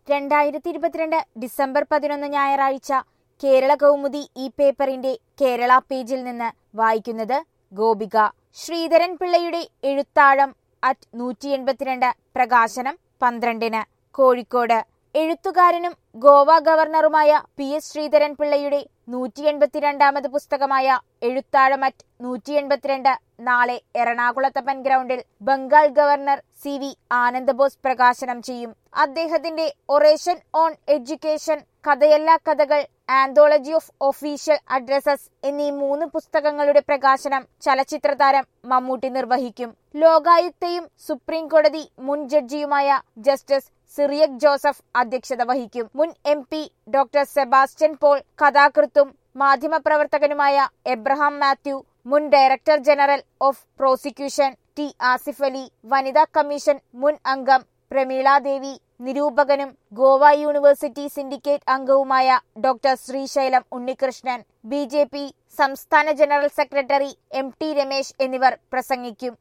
രണ്ടായിരത്തി ഇരുപത്തിരണ്ട് ഡിസംബർ പതിനൊന്ന് ഞായറാഴ്ച കേരള കൗമുദി ഈ പേപ്പറിന്റെ കേരള പേജിൽ നിന്ന് വായിക്കുന്നത് ഗോപിക ശ്രീധരൻ പിള്ളയുടെ എഴുത്താഴം അറ്റ് നൂറ്റി എൺപത്തിരണ്ട് പ്രകാശനം പന്ത്രണ്ടിന് കോഴിക്കോട് എഴുത്തുകാരനും ഗോവ ഗവർണറുമായ പി എസ് ശ്രീധരൻ പിള്ളയുടെ നൂറ്റി എൺപത്തിരണ്ടാമത് പുസ്തകമായ എഴുത്താഴം അറ്റ് നൂറ്റി എൺപത്തിരണ്ട് നാളെ എറണാകുളത്തപ്പൻ ഗ്രൗണ്ടിൽ Bengal governor C V Anandabose പ്രകാശനം ചെയ്യും അദ്ദേഹത്തിന്റെ ഒറേഷൻ ഓൺ എഡ്യൂക്കേഷൻ കഥയല്ല കഥകൾ ആന്തോളജി ഓഫ് ഒഫീഷ്യൽ അഡ്രസ്സസ് എന്നീ മൂന്ന് പുസ്തകങ്ങളുടെ പ്രകാശനം ചലച്ചിത്ര താരം മമ്മൂട്ടി നിർവഹിക്കും ലോകായുക്തയും സുപ്രീം കോടതി മുൻ ജഡ്ജിയുമായ ജസ്റ്റിസ് സിറിയക് ജോസഫ് അധ്യക്ഷത വഹിക്കും മുൻ M P doctor Sebastian Paul കഥാകൃത്തും മാധ്യമപ്രവർത്തകനുമായ എബ്രഹാം മാത്യു മുൻ director general of prosecution T Asif Ali വനിതാ കമ്മീഷൻ മുൻ അംഗം പ്രമീള ദേവി നിരൂപകനും ഗോവ യൂണിവേഴ്സിറ്റി സിൻഡിക്കേറ്റ് അംഗവുമായ ഡോക്ടർ ശ്രീശൈലം ഉണ്ണികൃഷ്ണൻ ബി സംസ്ഥാന general secretary M T Ramesh എന്നിവർ പ്രസംഗിക്കും